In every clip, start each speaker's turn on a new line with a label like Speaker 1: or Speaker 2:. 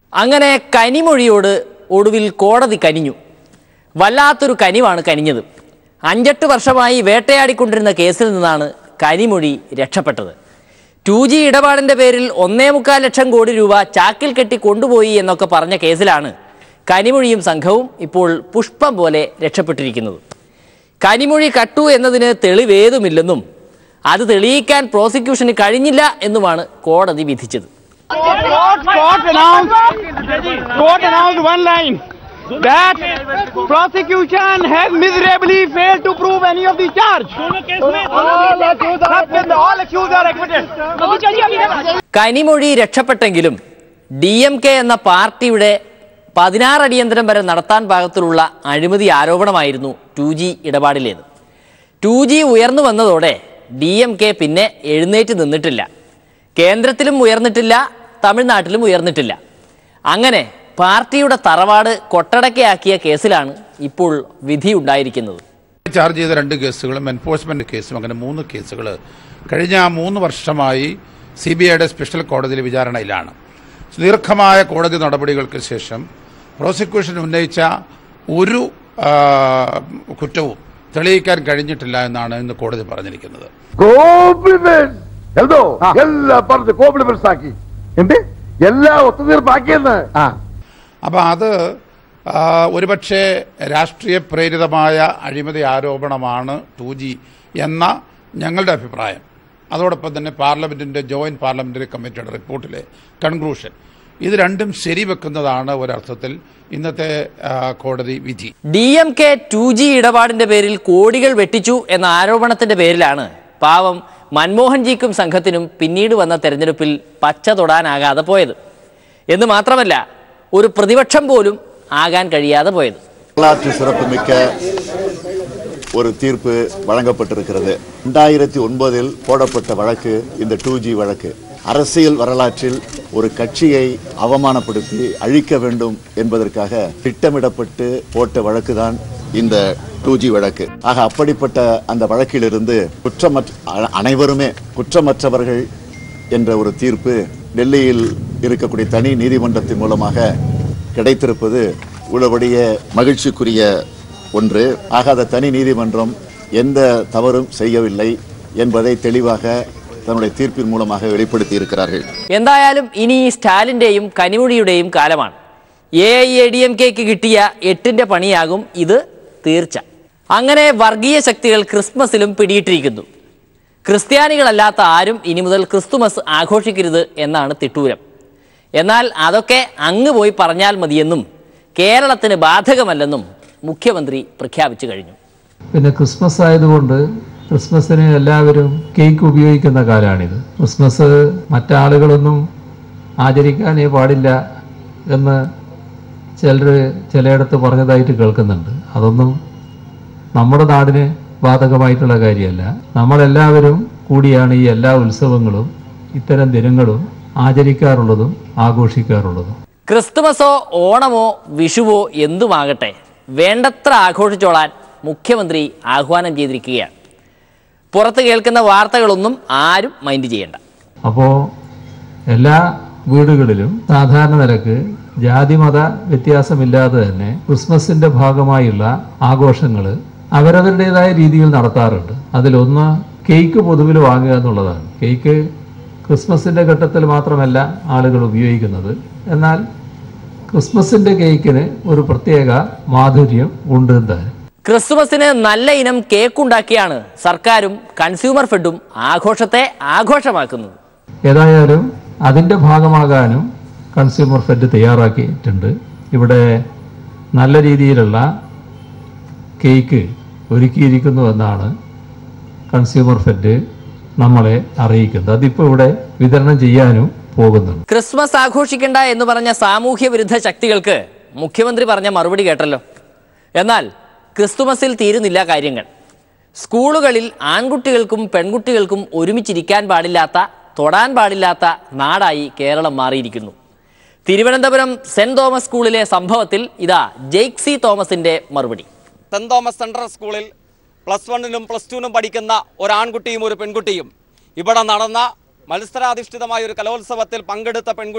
Speaker 1: അങ്ങനെ കനിമൊഴിയോട് ഒടുവിൽ കോടതി കനിഞ്ഞു വല്ലാത്തൊരു കനിവാണ് കനിഞ്ഞത് അഞ്ചെട്ട് വർഷമായി വേട്ടയാടിക്കൊണ്ടിരുന്ന കേസിൽ നിന്നാണ് കനിമൊഴി രക്ഷപ്പെട്ടത് ടു ജി ഇടപാടിൻ്റെ പേരിൽ ഒന്നേ മുക്കാൽ ലക്ഷം കോടി രൂപ ചാക്കിൽ കെട്ടി കൊണ്ടുപോയി എന്നൊക്കെ പറഞ്ഞ കേസിലാണ് കനിമൊഴിയും സംഘവും ഇപ്പോൾ പുഷ്പം പോലെ രക്ഷപ്പെട്ടിരിക്കുന്നത് കനിമൊഴി കട്ടു എന്നതിന് തെളിവേതുമില്ലെന്നും അത് തെളിയിക്കാൻ പ്രോസിക്യൂഷന് കഴിഞ്ഞില്ല എന്നുമാണ് കോടതി വിധിച്ചത്
Speaker 2: Court, court announced, court announced one line that prosecution has miserably failed to prove any of the charge. All accused are acquitted. All accused are acquitted.
Speaker 1: Kanimozhi രക്ഷപ്പെട്ടെങ്കിലും ഡി എം കെ എന്ന പാർട്ടിയുടെ പതിനാറ് അടിയന്തരം വരെ നടത്താൻ പാകത്തിലുള്ള അഴിമതി ആരോപണമായിരുന്നു ടു ജി ഇടപാടിലേത് ടു ജി ഉയർന്നു വന്നതോടെ ഡി എം കെ പിന്നെ എഴുന്നേറ്റ് നിന്നിട്ടില്ല കേന്ദ്രത്തിലും ഉയർന്നിട്ടില്ല തമിഴ്നാട്ടിലും ഉയർന്നിട്ടില്ല അങ്ങനെ പാർട്ടിയുടെ തറവാട് കൊട്ടടക്കയാക്കിയ കേസിലാണ് ഇപ്പോൾ വിധി ഉണ്ടായിരിക്കുന്നത്
Speaker 3: ചാർജ് ചെയ്ത രണ്ട് കേസുകളും എൻഫോഴ്സ്മെന്റ് കേസും അങ്ങനെ മൂന്ന് കേസുകൾ കഴിഞ്ഞ മൂന്ന് വർഷമായി സി ബി ഐയുടെ സ്പെഷ്യൽ കോടതിയിലെ വിചാരണയിലാണ് ദീർഘമായ കോടതി നടപടികൾക്ക് ശേഷം പ്രോസിക്യൂഷൻ ഉന്നയിച്ച ഒരു ആ, കുറ്റവും തെളിയിക്കാൻ കഴിഞ്ഞിട്ടില്ല എന്നാണ് ഇന്ന് കോടതി പറഞ്ഞിരിക്കുന്നത്
Speaker 4: കോംപ്ലിമെന്റ് എന്തോ എല്ലാ പറഞ്ഞ് കോംപ്ലിമെന്റ്സ് ആക്കി എന്ത് എല്ലാ ഒത്തുതീർപ്പാക്കിയെന്ന്
Speaker 3: അപ്പോൾ അത് ആ, ഒരുപക്ഷെ രാഷ്ട്രീയ പ്രേരിതമായ അഴിമതി ആരോപണമാണ് ടു ജി എന്ന ഞങ്ങളുടെ അഭിപ്രായം അതോടൊപ്പം തന്നെ പാർലമെന്റിന്റെ ജോയിന്റ് പാർലമെന്ററി കമ്മിറ്റിയുടെ റിപ്പോർട്ടിലെ കൺക്ലൂഷൻ ഇത് രണ്ടും ശരിവെക്കുന്നതാണ് ഒരർത്ഥത്തിൽ ഇന്നത്തെ ആ, കോടതി വിധി
Speaker 1: D M K two G ഇടപാടിന്റെ പേരിൽ കോടികൾ വെട്ടിച്ചു എന്ന ആരോപണത്തിന്റെ പേരിലാണ് പാവം മൻമോഹൻജിക്കും സംഘത്തിനും പിന്നീട് വന്ന തെരഞ്ഞെടുപ്പിൽ പച്ച തൊടാനാകാതെ പോയത് എന്ന് മാത്രമല്ല ഒരു പ്രതിപക്ഷം പോലും ആകാൻ കഴിയാതെ പോയത്
Speaker 5: வரலாற்று சிறப்புமிக்க ஒரு தீர்ப்பு வழங்கப்பட்டிருக்கிறது ரெண்டாயிரத்தி ஒன்பதில் போடப்பட்ட வழக்கு இந்த டூ ஜி வழக்கு அரசியல் வரலாற்றில் ஒரு கட்சியை அவமானப்படுத்தி அழிக்க வேண்டும் என்பதற்காக திட்டமிடப்பட்டு போட்ட வழக்குதான் இந்த டூ ஜி வழக்கு ஆக அப்படிப்பட்ட அந்த வழக்கிலிருந்து குற்றமற்ற அ- அனைவருமே குற்றமற்றவர்கள் என்ற ஒரு தீர்ப்பு டெல்லியில் இருக்கக்கூடிய தனி நீதிமன்றத்தின் மூலமாக கிடைத்திருப்பது உள்ளபடிய மகிழ்ச்சிக்குரிய ஒன்று ஆக அந்த தனி நீதிமன்றம் எந்த தவறும் செய்யவில்லை என்பதை தெளிவாக தன்னுடைய தீர்ப்பின் மூலமாக வெளிப்படுத்தி இருக்கிறார்கள்
Speaker 1: എന്തായാലും ഇനി ഈ സ്റ്റാലിന്റെയും കനിമൊഴിയുടെയും കാലമാണ് A I A D M കെക്ക് കിട്ടിയ എട്ടിന്റെ പണിയാകും ഇത് തീർച്ച അങ്ങനെ വർഗീയ ശക്തികൾ ക്രിസ്മസിലും പിടിയിട്ടിരിക്കുന്നു ക്രിസ്ത്യാനികളല്ലാത്ത ആരും ഇനി മുതൽ ക്രിസ്തുമസ് ആഘോഷിക്കരുത് എന്നാണ് തിട്ടൂരം എന്നാൽ അതൊക്കെ അങ്ങ് പോയി പറഞ്ഞാൽ മതിയെന്നും കേരളത്തിന് ബാധകമല്ലെന്നും മുഖ്യമന്ത്രി പ്രഖ്യാപിച്ചു കഴിഞ്ഞു
Speaker 6: പിന്നെ ക്രിസ്മസ് ആയതുകൊണ്ട് ക്രിസ്മസിന് എല്ലാവരും കേക്ക് ഉപയോഗിക്കുന്ന കാലമാണിത് ക്രിസ്മസ് മറ്റാളുകളൊന്നും ആചരിക്കാനേ പാടില്ല എന്ന് ചിലർ ചിലയിടത്ത് പറഞ്ഞതായിട്ട് കേൾക്കുന്നുണ്ട് അതൊന്നും നമ്മുടെ നാടിന് ബാധകമായിട്ടുള്ള കാര്യമല്ല നമ്മളെല്ലാവരും കൂടിയാണ് ഈ എല്ലാ ഉത്സവങ്ങളും ഇത്തരം ദിനങ്ങളും ആചരിക്കാറുള്ളതും ആഘോഷിക്കാറുള്ളതും
Speaker 1: ക്രിസ്തുമസോ ഓണമോ വിഷുവോ എന്തുമാകട്ടെ വേണ്ടത്ര ആഘോഷിച്ചോളാൻ മുഖ്യമന്ത്രി ആഹ്വാനം ചെയ്തിരിക്കുകയാണ് പുറത്ത് കേൾക്കുന്ന വാർത്തകളൊന്നും ആരും മൈൻഡ് ചെയ്യേണ്ട
Speaker 6: അപ്പോൾ എല്ലാ വീടുകളിലും സാധാരണ നിലക്ക് ജാതിമത വ്യത്യാസമില്ലാതെ തന്നെ ക്രിസ്മസിന്റെ ഭാഗമായുള്ള ആഘോഷങ്ങൾ അവരവരുടേതായ രീതിയിൽ നടത്താറുണ്ട് അതിലൊന്ന് കേക്ക് പൊതുവിൽ വാങ്ങുക എന്നുള്ളതാണ് കേക്ക് ക്രിസ്മസിന്റെ ഘട്ടത്തിൽ മാത്രമല്ല ആളുകൾ ഉപയോഗിക്കുന്നത് എന്നാൽ ക്രിസ്മസിന്റെ കേക്കിന് ഒരു പ്രത്യേക മാധുര്യം ഉണ്ട് താനും
Speaker 1: ക്രിസ്തുമസിന് നല്ല ഇനം കേക്ക് ഉണ്ടാക്കിയാണ് സർക്കാരും കൺസ്യൂമർ ഫെഡും ആഘോഷത്തെ ആഘോഷമാക്കുന്നത്
Speaker 6: ഏതായാലും അതിൻ്റെ ഭാഗമാകാനും കൺസ്യൂമർ ഫെഡ് തയ്യാറാക്കിയിട്ടുണ്ട് ഇവിടെ നല്ല രീതിയിലുള്ള കേക്ക് ഒരുക്കിയിരിക്കുന്നു എന്നാണ് കൺസ്യൂമർ ഫെഡ് നമ്മളെ അറിയിക്കുന്നത് അതിപ്പോൾ ഇവിടെ വിതരണം ചെയ്യാനും പോകുന്നുണ്ട്
Speaker 1: ക്രിസ്മസ് ആഘോഷിക്കണ്ട എന്ന് പറഞ്ഞ സാമൂഹ്യ വിരുദ്ധ ശക്തികൾക്ക് മുഖ്യമന്ത്രി പറഞ്ഞ മറുപടി കേട്ടല്ലോ എന്നാൽ ക്രിസ്തുമസിൽ തീരുന്നില്ല കാര്യങ്ങൾ സ്കൂളുകളിൽ ആൺകുട്ടികൾക്കും പെൺകുട്ടികൾക്കും ഒരുമിച്ചിരിക്കാൻ പാടില്ലാത്ത തൊടാൻ പാടില്ലാത്ത നാടായി കേരളം മാറിയിരിക്കുന്നു തിരുവനന്തപുരം സെന്റ് തോമസ് സ്കൂളിലെ സംഭവത്തിൽ ഇതാ ജെയ്ക്സി തോമസിന്റെ മറുപടി
Speaker 7: സെന്റ് തോമസ് സെൻട്രൽ സ്കൂളിൽ പ്ലസ് വണ്ണിനും പ്ലസ് ടുവിനും പഠിക്കുന്ന ഒരു ആൺകുട്ടിയും ഒരു പെൺകുട്ടിയും ഇവിടെ നടന്ന മത്സരാധിഷ്ഠിതമായ ഒരു കലോത്സവത്തിൽ പങ്കെടുത്ത പെൺകുട്ടി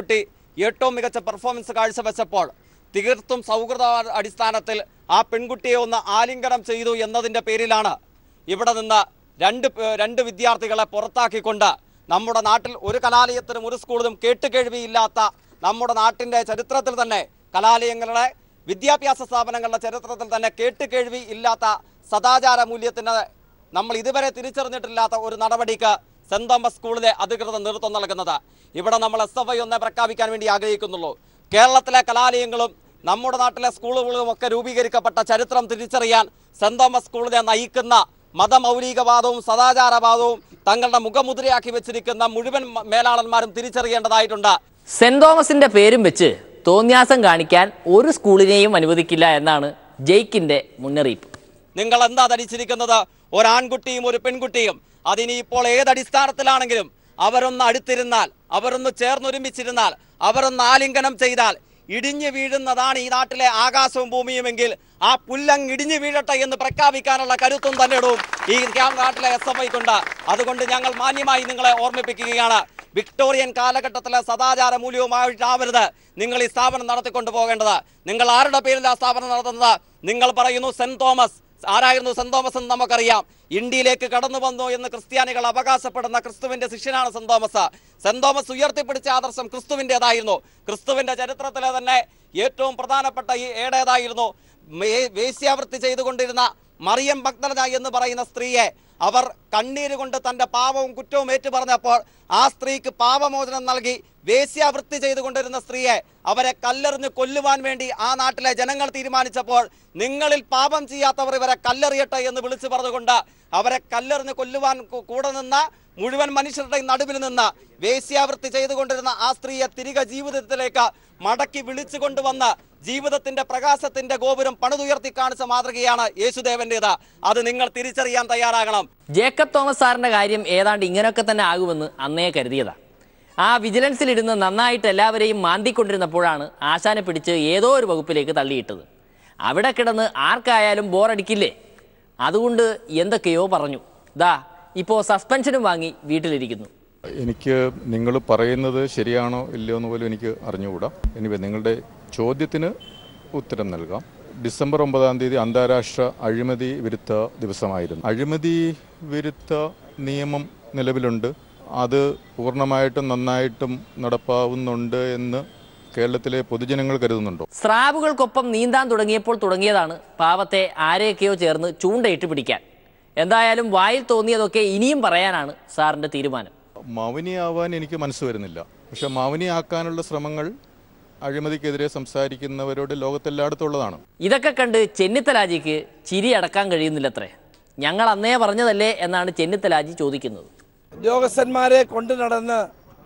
Speaker 7: ഏറ്റവും മികച്ച പെർഫോമൻസ് കാഴ്ചവെച്ചപ്പോൾ തീർത്തും സൗഹൃദ അടിസ്ഥാനത്തിൽ ആ പെൺകുട്ടിയെ ഒന്ന് ആലിംഗനം ചെയ്തു എന്നതിൻ്റെ പേരിലാണ് ഇവിടെ നിന്ന് രണ്ട് പേ- രണ്ട് വിദ്യാർത്ഥികളെ പുറത്താക്കിക്കൊണ്ട് നമ്മുടെ നാട്ടിൽ ഒരു കലാലയത്തിനും ഒരു സ്കൂളിലും കേട്ടുകേഴ്വിയില്ലാത്ത നമ്മുടെ നാട്ടിൻ്റെ ചരിത്രത്തിൽ തന്നെ കലാലയങ്ങളുടെ വിദ്യാഭ്യാസ സ്ഥാപനങ്ങളുടെ ചരിത്രത്തിൽ തന്നെ കേട്ടുകേഴ്വി ഇല്ലാത്ത സദാചാര മൂല്യത്തിന് നമ്മൾ ഇതുവരെ തിരിച്ചറിഞ്ഞിട്ടില്ലാത്ത ഒരു നടപടിക്ക് സെന്റ് തോമസ് സ്കൂളിലെ അധികൃതർ നേതൃത്വം നൽകുന്നത് ഇവിടെ നമ്മൾ എസ് എഫ് ഐ ഒന്നേ പ്രഖ്യാപിക്കാൻ വേണ്ടി ആഗ്രഹിക്കുന്നുള്ളൂ കേരളത്തിലെ കലാലയങ്ങളും നമ്മുടെ നാട്ടിലെ സ്കൂളുകളും ഒക്കെ രൂപീകരിക്കപ്പെട്ട ചരിത്രം തിരിച്ചറിയാൻ സെന്റ് തോമസ് സ്കൂളിനെ നയിക്കുന്ന മതമൗലികവാദവും സദാചാരവാദവും തങ്ങളുടെ മുഖമുദ്രയാക്കി വെച്ചിരിക്കുന്ന മുഴുവൻ മ- മേലാളന്മാരും തിരിച്ചറിയേണ്ടതായിട്ടുണ്ട്
Speaker 1: സെന്റ് തോമസിന്റെ പേരും വെച്ച് തോന്യാസം കാണിക്കാൻ ഒരു സ്കൂളിനെയും അനുവദിക്കില്ല എന്നാണ് ജെയ്ക്കിന്റെ മുന്നറിയിപ്പ്
Speaker 7: നിങ്ങൾ എന്താ ധരിച്ചിരിക്കുന്നത് ഒരാൺകുട്ടിയും ഒരു പെൺകുട്ടിയും അതിനി ഇപ്പോൾ ഏതടിസ്ഥാനത്തിലാണെങ്കിലും അവരൊന്ന് അടുത്തിരുന്നാൽ അവരൊന്ന് ചേർന്നൊരുമിച്ചിരുന്നാൽ അവരൊന്ന് ആലിംഗനം ചെയ്താൽ ഇടിഞ്ഞു വീഴുന്നതാണ് ഈ നാട്ടിലെ ആകാശവും ഭൂമിയുമെങ്കിൽ ആ പുല്ലങ് ഇടിഞ്ഞു വീഴട്ടെ എന്ന് പ്രഖ്യാപിക്കാനുള്ള കരുത്തും തന്നെ ഇടവും ഈ ക്യാ- നാട്ടിലെ എസ് എഫ് ഐക്കുണ്ട് അതുകൊണ്ട് ഞങ്ങൾ മാന്യമായി നിങ്ങളെ ഓർമ്മിപ്പിക്കുകയാണ് വിക്ടോറിയൻ കാലഘട്ടത്തിലെ സദാചാര മൂല്യവുമായിട്ടാവരുത് നിങ്ങൾ ഈ സ്ഥാപനം നടത്തിക്കൊണ്ടു പോകേണ്ടത് നിങ്ങൾ ആരുടെ പേരിൽ ആ സ്ഥാപനം നടത്തുന്നത് നിങ്ങൾ പറയുന്നു സെന്റ് തോമസ് ആരായിരുന്നു സെന്റ് തോമസ് എന്ന് നമുക്കറിയാം ഇന്ത്യയിലേക്ക് കടന്നു വന്നു എന്ന് ക്രിസ്ത്യാനികൾ അവകാശപ്പെടുന്ന ക്രിസ്തുവിന്റെ ശിഷ്യനാണ് സെന്റ് തോമസ് സെന്റ് തോമസ് ഉയർത്തിപ്പിടിച്ച ആദർശം ക്രിസ്തുവിൻ്റെതായിരുന്നു ക്രിസ്തുവിന്റെ ചരിത്രത്തിലെ തന്നെ ഏറ്റവും പ്രധാനപ്പെട്ട ഈ ഏടേതായിരുന്നു മേ- വേശ്യാവൃത്തി ചെയ്തുകൊണ്ടിരുന്ന മറിയം ഭക്തന എന്ന് പറയുന്ന സ്ത്രീയെ അവർ കണ്ണീര് കൊണ്ട് തന്റെ പാവവും കുറ്റവും ഏറ്റു പറഞ്ഞപ്പോൾ ആ സ്ത്രീക്ക് പാപമോചനം നൽകി വേശ്യാവൃത്തി ചെയ്തുകൊണ്ടിരുന്ന സ്ത്രീയെ അവരെ കല്ലെറിഞ്ഞ് കൊല്ലുവാൻ വേണ്ടി ആ നാട്ടിലെ ജനങ്ങൾ തീരുമാനിച്ചപ്പോൾ നിങ്ങളിൽ പാപം ചെയ്യാത്തവർ ഇവരെ കല്ലെറിയട്ടെ എന്ന് വിളിച്ചു പറഞ്ഞുകൊണ്ട് അവരെ കല്ലെറിഞ്ഞ് കൊല്ലുവാൻ കു- കൂടെ നിന്ന മുഴുവൻ മനുഷ്യരുടെയും നടുവിൽ നിന്ന് വേശ്യാവൃത്തി ചെയ്തുകൊണ്ടിരുന്ന ആ സ്ത്രീയെ തിരികെ ജീവിതത്തിലേക്ക് മടക്കി വിളിച്ചു കൊണ്ടുവന്ന് ജീവിതത്തിന്റെ പ്രകാശത്തിന്റെ ഗോപുരം പണിതുയർത്തി കാണിച്ച മാതൃകയാണ് യേശുദേവന്റേത് അത് നിങ്ങൾ തിരിച്ചറിയാൻ തയ്യാറാകണം
Speaker 1: ജേക്കബ് തോമസ് സാറിന്റെ കാര്യം ഏതാണ്ട് ഇങ്ങനെയൊക്കെ തന്നെ ആകുമെന്ന് അന്നേ കരുതിയതാ ആ വിജിലൻസിലിരുന്ന് നന്നായിട്ട് എല്ലാവരെയും മാന്തിക്കൊണ്ടിരുന്നപ്പോഴാണ് ആശാനെ പിടിച്ച് ഏതോ ഒരു വകുപ്പിലേക്ക് തള്ളിയിട്ടത് അവിടെ കിടന്ന് ആർക്കായാലും ബോറടിക്കില്ലേ അതുകൊണ്ട് എന്തൊക്കെയോ പറഞ്ഞു ദാ ഇപ്പോൾ സസ്പെൻഷനും വാങ്ങി വീട്ടിലിരിക്കുന്നു
Speaker 8: എനിക്ക് നിങ്ങൾ പറയുന്നത് ശരിയാണോ ഇല്ലയോ എന്ന് പോലും എനിക്ക് അറിഞ്ഞുകൂടാ എനിവേ നിങ്ങളുടെ ചോദ്യത്തിന് ഉത്തരം നൽകാം ഡിസംബർ ഒമ്പതാം തീയതി അന്താരാഷ്ട്ര അഴിമതി വിരുദ്ധ ദിവസമായിരുന്നു അഴിമതി വിരുദ്ധ നിയമം നിലവിലുണ്ട് അത് പൂർണ്ണമായിട്ടും നന്നായിട്ടും നടപ്പാവുന്നുണ്ട് എന്ന് കേരളത്തിലെ പൊതുജനങ്ങൾ കരുതുന്നുണ്ടോ
Speaker 1: സ്രാവുകൾക്കൊപ്പം നീന്താൻ തുടങ്ങിയപ്പോൾ തുടങ്ങിയതാണ് പാവത്തെ ആരെയൊക്കെയോ ചേർന്ന് ചൂണ്ടയിട്ട് പിടിക്കാൻ എന്തായാലും വായിൽ തോന്നിയതൊക്കെ ഇനിയും പറയാനാണ് സാറിന്റെ തീരുമാനം
Speaker 8: മൗനിയാവാൻ എനിക്ക് മനസ്സ് വരുന്നില്ല പക്ഷെ മൗനിയാക്കാനുള്ള ശ്രമങ്ങൾ അഴിമതിക്കെതിരെ സംസാരിക്കുന്നവരോട് ലോകത്തെല്ലായിടത്തും ഉള്ളതാണ്
Speaker 1: ഇതൊക്കെ കണ്ട് ചെന്നിത്തലാജിക്ക് ചിരി അടക്കാൻ കഴിയുന്നില്ലത്രേ ഞങ്ങൾ അന്നേ പറഞ്ഞതല്ലേ എന്നാണ് ചെന്നിത്തലാജി ചോദിക്കുന്നത്
Speaker 9: ഉദ്യോഗസ്ഥന്മാരെ കൊണ്ടു നടന്ന്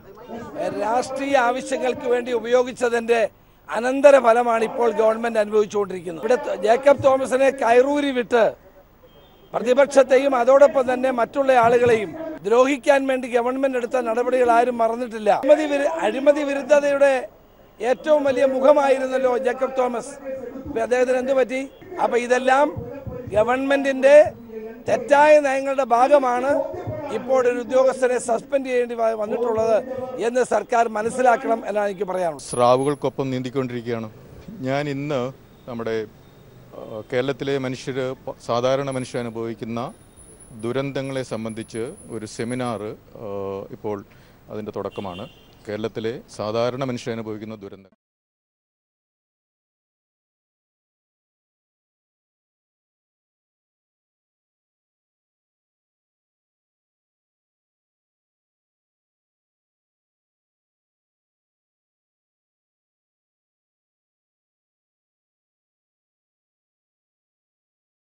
Speaker 9: രാഷ്ട്രീയ ആവശ്യങ്ങൾക്ക് വേണ്ടി ഉപയോഗിച്ചതിന്റെ അനന്തര ഫലമാണ് ഇപ്പോൾ ഗവൺമെന്റ് അനുഭവിച്ചുകൊണ്ടിരിക്കുന്നത് ഇവിടെ ജേക്കബ് തോമസിനെ കയറൂരി വിട്ട് പ്രതിപക്ഷത്തെയും അതോടൊപ്പം തന്നെ മറ്റുള്ള ആളുകളെയും ദ്രോഹിക്കാൻ വേണ്ടി ഗവൺമെന്റ് എടുത്ത നടപടികൾ ആരും മറന്നിട്ടില്ല അഴിമതി വിരു- അഴിമതി വിരുദ്ധതയുടെ ഏറ്റവും വലിയ മുഖമായിരുന്നല്ലോ ജേക്കബ് തോമസ് ഇപ്പൊ അദ്ദേഹത്തിന് എന്ത് പറ്റി അപ്പൊ ഇതെല്ലാം ഗവൺമെന്റിന്റെ തെറ്റായ നയങ്ങളുടെ ഭാഗമാണ് ഇപ്പോൾ ഒരു ഉദ്യോഗസ്ഥരെ സസ്പെൻഡ് ചെയ്യേണ്ടി വ- വന്നിട്ടുള്ളത് എന്ന് സർക്കാർ മനസ്സിലാക്കണം എന്നാണ് എനിക്ക് പറയാനുള്ളത്
Speaker 8: സ്രാവുകൾക്കൊപ്പം നീന്തിക്കൊണ്ടിരിക്കുകയാണ് ഞാൻ ഇന്ന് നമ്മുടെ ആ, കേരളത്തിലെ മനുഷ്യർ സാധാരണ മനുഷ്യർ അനുഭവിക്കുന്ന ദുരന്തങ്ങളെ സംബന്ധിച്ച് ഒരു സെമിനാർ ഇപ്പോൾ അതിൻ്റെ തുടക്കമാണ് കേരളത്തിലെ സാധാരണ മനുഷ്യർ അനുഭവിക്കുന്ന ദുരന്തം